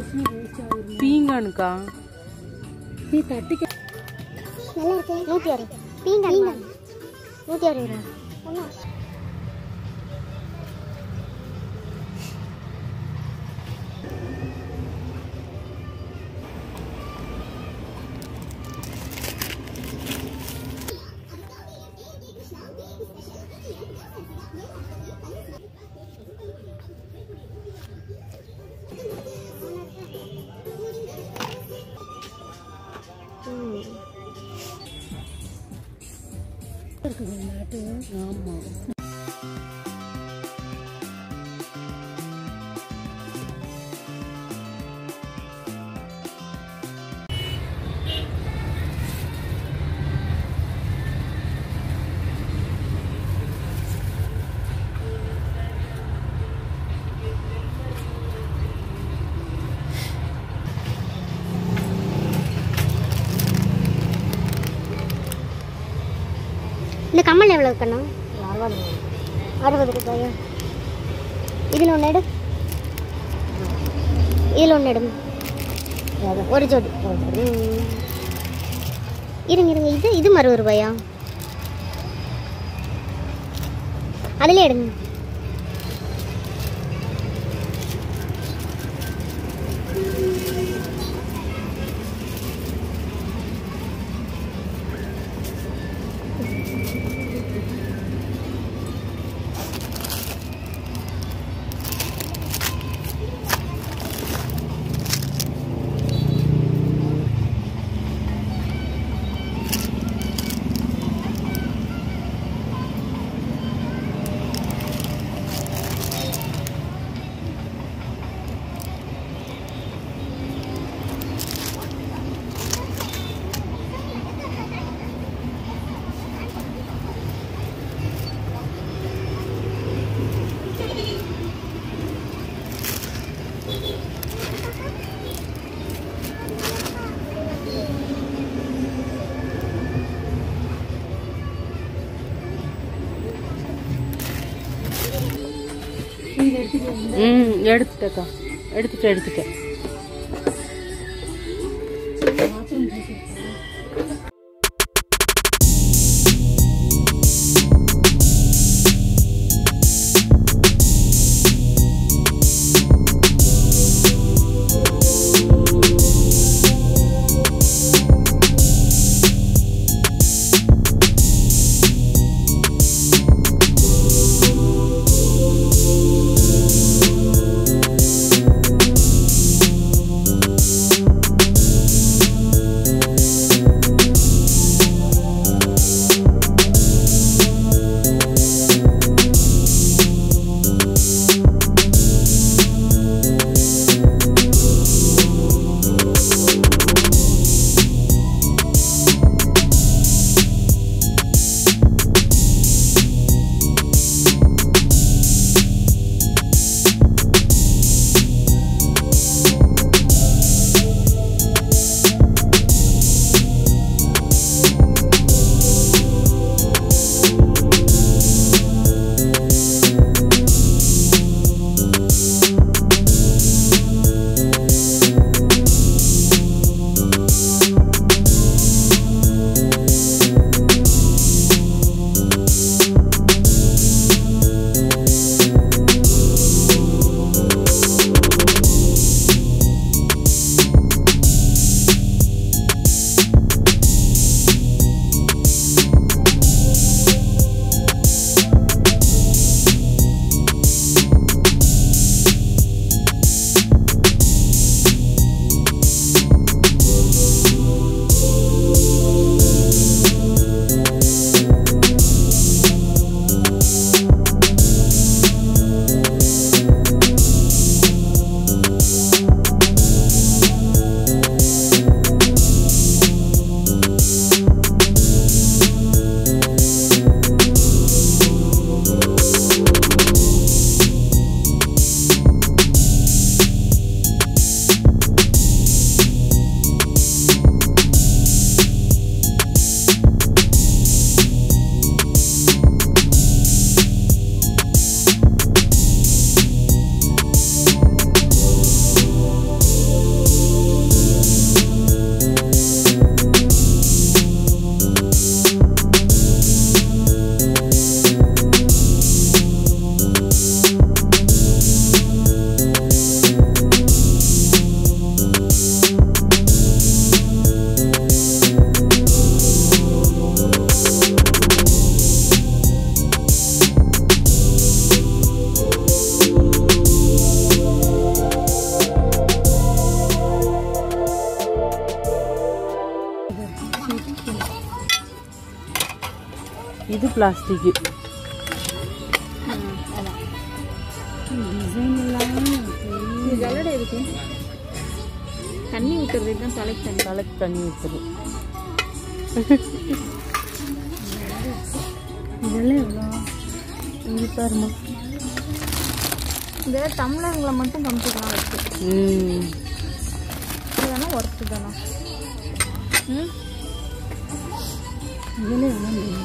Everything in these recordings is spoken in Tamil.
பீங்கானுக்கா நீ தட்டிக்க நல்லா இருக்கு நூற்றி அறுபது பீங்கான் நூற்றி அறுபது ரூபா இருக்குது நாட்டு ஆமா இந்த கம்மல் எவ்வளோ கண்ணா அறுபது அறுபது ரூபாயா இதில் ஒன்று எடு இதில் ஒன்று எடுங்க ஒரு ஜோடி ம். இருங்க இருங்க இது இது அறுபது ரூபாயா அதிலே எடுங்க ம் எடுத்துட்டேக்கா எடுத்துட்டேன் எடுத்துட்டேன் ஆ இது பிளாஸ்டிக்கு டிசைன் எல்லாம் இது ஜல்லடை எதுக்கு தண்ணி ஊற்றுறது தான் தலைக்கு தண்ணி தலைக்கு தண்ணி ஊற்றுது இதெல்லாம் எவ்வளோ இது பாருமா இந்த டம்ளர்களை மட்டும் கமிட்டிக்கலாம் வச்சு ம் இது வேணா ஒர்த்து தானே ம் இதெல்லாம் எவ்வளோ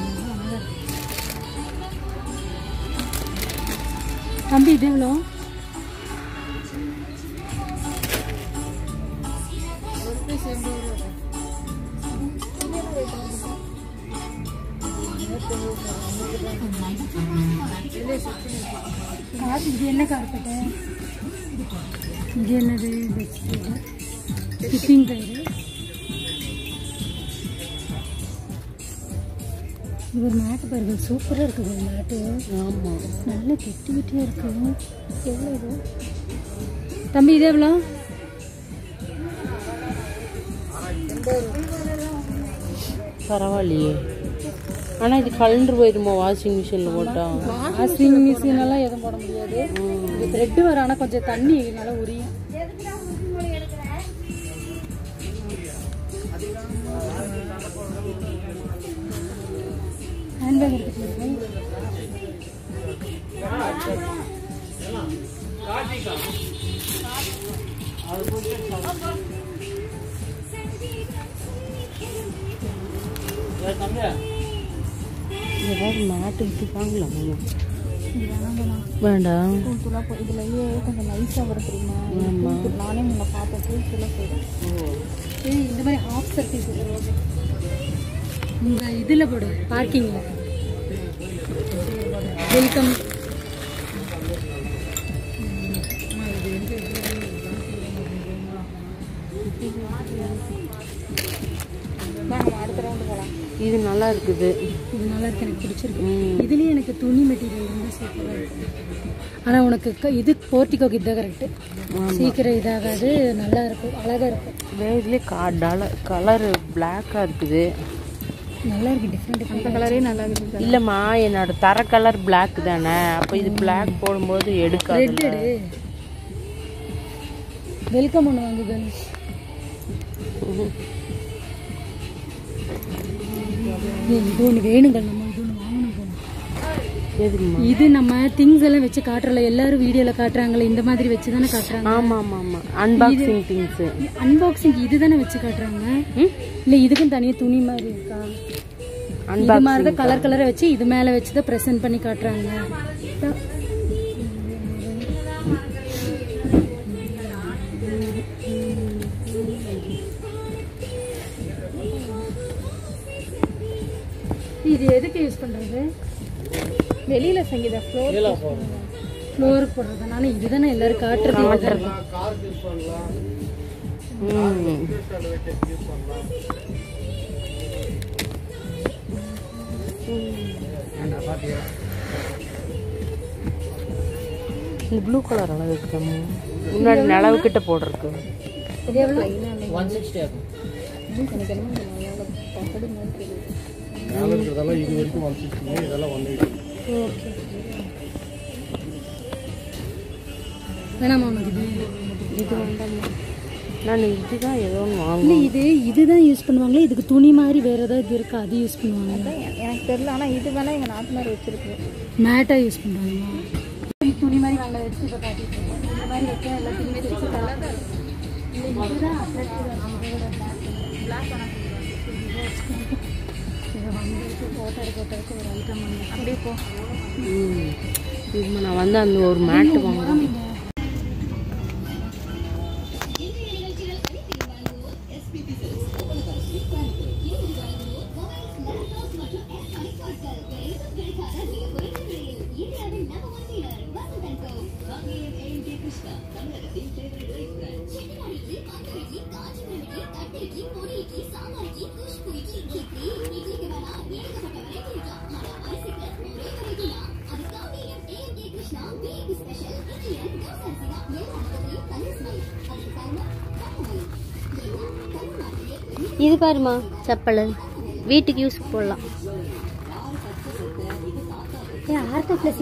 தம்பி இது எவ்வளோ கார் இது என்ன கார்பெட்டு இது என்னது ஸ்கிப்பிங் கயிறு இது ஒரு மேட்டு பாருங்க சூப்பராக இருக்குது ஒரு மேட்டு ஆமாம் நல்ல கெட்டி கெட்டியாக இருக்கு எவ்வளோ இது தம்பி இது எவ்வளோ பரவாயில்லையே ஆனால் இது கலண்டு போயிருமா வாஷிங் மிஷினில் போட்டால் வாஷிங் மிஷின் எல்லாம் எதுவும் போட முடியாது இது த்ரெட்டு வர ஆனால் கொஞ்சம் தண்ணி நல்லா உரியும் ஹேண்ட்பேக் எடுத்துட்டு ஏதாவது மேட்டு விட்டு வாங்கலாமா வேண்டாம் தூளாக போ இதுலயே கொஞ்சம் நைஸாக வரும் தெரியுமா ஆமா. தூள் நானே முன்ன பார்த்தேன் தூள் தூளாக போயிடும் ஏய், இந்த மாதிரி ஹாஃப் சர்க்கிள் போடுறது உங்கள் இதில் போடு பார்க்கிங்கில் வெல்கம் நம்ம அடுத்த ரவுண்டு போகலாம் இது நல்லா இருக்குது இது நல்லா இருக்கு எனக்கு பிடிச்சிருக்கு ம். இதுலேயே எனக்கு துணி மெட்டீரியல் ரொம்ப சூப்பராக இருக்கு ஆனால் உனக்கு க- இது போர்ட்டிகோக்கு இதுதான் கரெக்டு சீக்கிரம் இதாகாது நல்லா இருக்கும் அழகாக இருக்கும் வேர்லேயே கா டல கலரு பிளாக்காக இருக்குது நல்லா இருக்கு டிஃப்ரெண்ட் அந்த கலரே நல்லா இருக்குது இல்லைம்மா என்னோட தர கலர் பிளாக் தானே அப்போ இது பிளாக் போடும்போது எடுக்காது ரெட்டடு வெல்கம் ஒன்று வாங்க கேர்ள்ஸ் இது ஒன்று வேணுங்க நம்ம இது ஒன்று வாங்கணும் போல. எதுமா இது நம்ம திங்ஸ் எல்லாம் வச்சு காட்டுறல எல்லாரும் வீடியோல காட்டுறாங்களே இந்த மாதிரி வச்சு தானே காட்டுறாங்க ஆமாம் ஆமாம் ஆமாம் அன்பாக்சிங் திங்ஸு அன்பாக்சிங் இது தானே வச்சு காட்டுறாங்க இல்ல இதுக்கும் தனியா துணி மாதிரி இருக்கா இது மாதிரி தான் கலர் கலரை வச்சு இது மேல வச்சு தான் ப்ரெசென்ட் பண்ணி காட்டுறாங்க இது எதுக்கு யூஸ் பண்றது வெளியில சங்கீதா ஃப்ளோர் ஃப்ளோருக்கு போடுறதுனால இதுதானே எல்லாரும் காட்டுறது இதுதானே. ம் இந்த ப்ளூ கலர் அழகு இருக்குதாம்மா முன்னாடி நிலவு கிட்ட போடுறதுக்கு இது எவ்வளோ ஓகே வேணாமா உனக்கு இது இது வேண்டாம்மா நான் இதுதான் ஏதோ ஒன்று இல்லை வாங்கணும் இது இதுதான் யூஸ் பண்ணுவாங்களே இதுக்கு துணி மாதிரி வேற ஏதாவது இருக்கா அது யூஸ் பண்ணுவாங்க எனக்கு தெரியல ஆனா இது வேணா எங்க நாத்தனார் வச்சிருக்கு மேட்டா யூஸ் பண்ணுவாங்க துணி மாதிரி நாங்கள் எடுத்து இப்போ காட்டிட்டு இருக்கோம் இந்த மாதிரி வைக்க எல்லாத்தையுமே வச்சு கலர் இல்லை இதுதான் இதை வந்து ஃபோட்டோ எடுக்கிறதுக்கு ஒரு ஐட்டம் பண்ணி அப்படியே போ ம் இதுமா நான் வந்து அந்த ஒரு மேட்டு வாங்கணும் இது பாருமா செப்பல் வீட்டுக்கு யூஸ் போடலாம் ஏன் ஆர்த்தோ பிளஸ்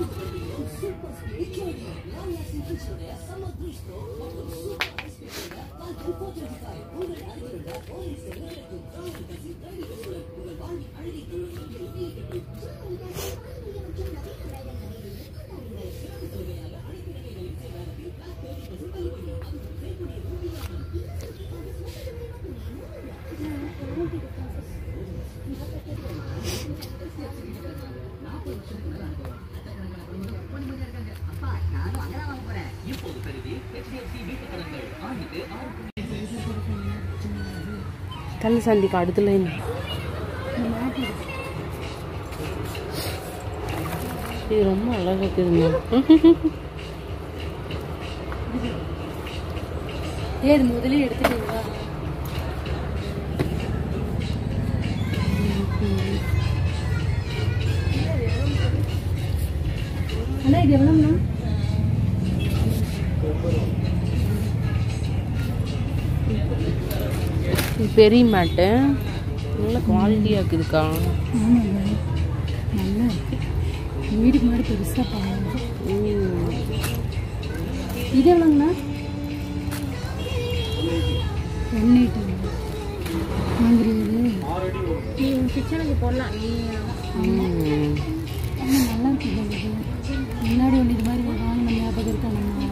தள்ளு சந்திக்கு அடுத்த லைன் இது ரொம்ப அழகா இருக்குதுங்க ஏ இது முதலே எடுத்துட்டீங்களா அண்ணா இது எவ்வளோண்ணா இது பெரிய மேட்டு நல்ல குவாலிட்டியாக இருக்குதுக்கா ஆமாங்க நல்லா இருக்கு வீடுக்கு மாதிரி பெருசாக பாருங்க ம். இது எவ்வளோங்கண்ணா ஒன் எயிட்டி வாங்குறீங்க கிச்சனுக்கு போடலாம் நீ ம். ஆனால் நல்லா இருக்குது இது முன்னாடி ஒன்று இது மாதிரி வாங்கின ஞாபகம் இருக்கா நம்ம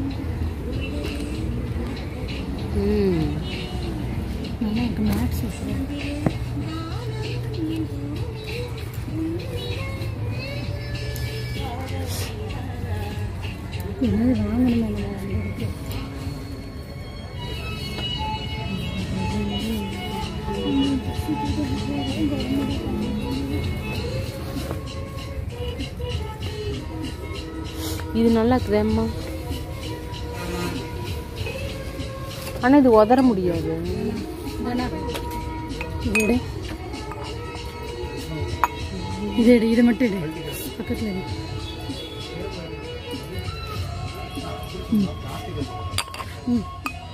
ம். நல்லா இருக்கு மேட் சூப்பர் ஏதாவது வாங்கணுமே நம்ம அந்த இடத்துல இது நல்லா இருக்குதேம்மா ஆனால் இது உதற முடியாது இதானா இது எடு இது எடு இது மட்டும் எடு பக்கத்தில் எடு ம் ம்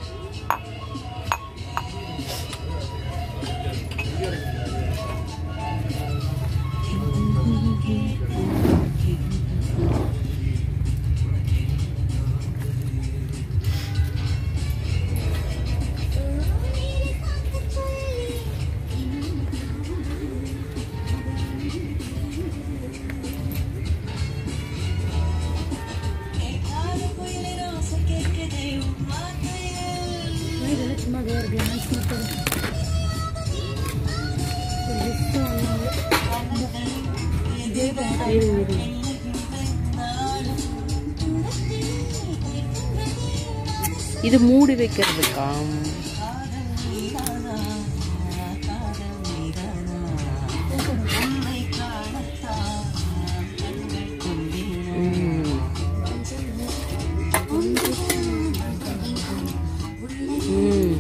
இதெல்லாம் சும்மா வேறு கிளாஸ் மட்டும் ஒரு gift வாங்கினாங்க. இதே தான். இரு, இரு. இது மூடி வைக்கிறதுக்கா ம். ம்.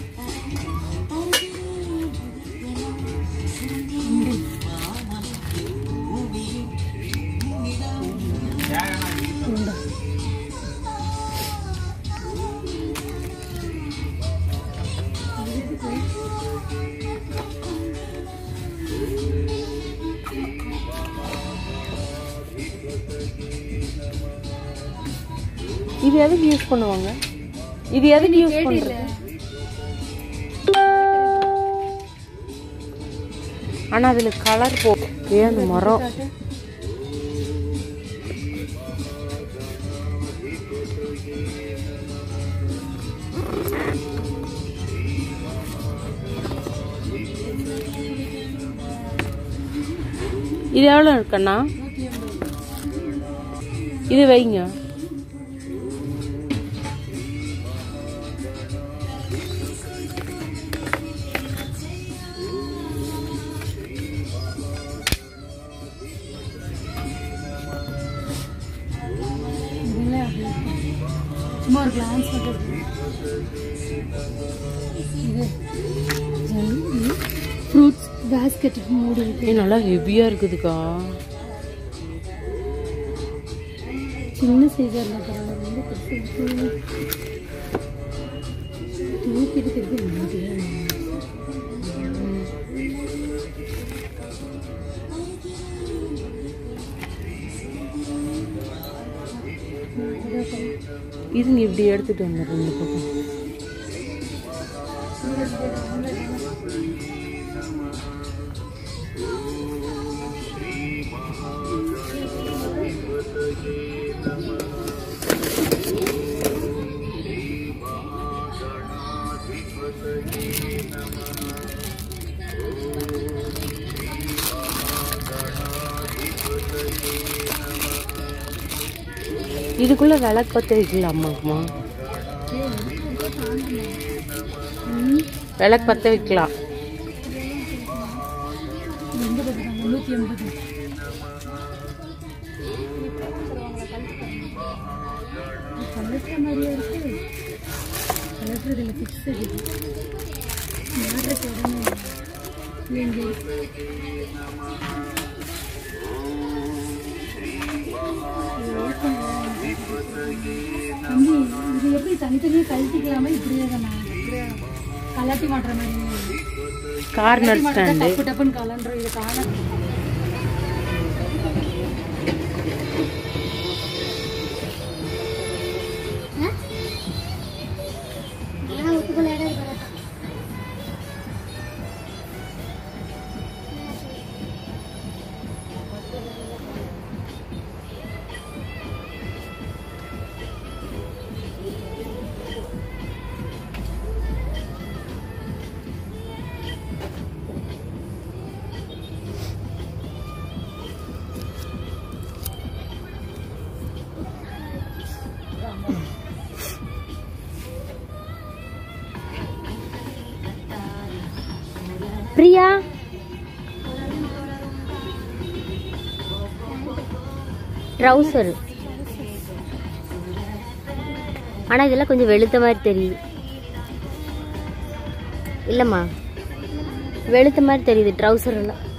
உண்டா இது எதுக்கு யூஸ் பண்ணுவாங்க இது எதுக்கு யூஸ் பண்றது ஆனா அதுல கலர் போ ஏன் அந்த மரம் இது எவ்வளோ இருக்குண்ணா இது வைங்க இதுல அப்படி இருக்கு. சும்மா ஒரு கிளான்ஸ் மட்டும் இருக்கு. இது ஃப்ரூட்ஸ் பேஸ்கெட் மூடி இருக்கு ஏய் நல்லா ஹெவியா இருக்குதுக்கா சின்ன சைஸாக இருந்தால் பரவாயில்ல ரொம்ப பெருசு இருக்கு. தூக்கிட்டு திருப்பி மாட்டியே இருங்க இப்படி எடுத்துட்டு வந்துடுறேன் இந்த பக்கம் இதுக்குள்ள விளக்கு பற்ற வைக்கலாமாம்மா விளக்கு பற்ற வைக்கலாம் எண்பது ரூபாய் நூற்றி எண்பது கலெக்டர் மாதிரியே இருக்கு கலெக்டர் இதில் ஃபிக்ஸடு மாடுறதுக்கு உடனே இங்கே தம்பி இது எப்படி தனித்தனியாக கழட்டிக்கலாமா இப்படியே தானே கலட்டி மாட்டுற மாதிரி கார்னர் கலட்டி மாட்டுறதா ஸ்டாண்டு டப்பு டப்புன்னு கலண்டுரும் இது காண நான் ஒத்துக்கொள்ள இடம் இருக்கிறேன் பிரியா ட்ரௌசர் ஆனால் இதெல்லாம் கொஞ்சம் வெளுத்த மாதிரி தெரியுது இல்லைம்மா வெளுத்த மாதிரி தெரியுது ட்ரௌசர் எல்லாம்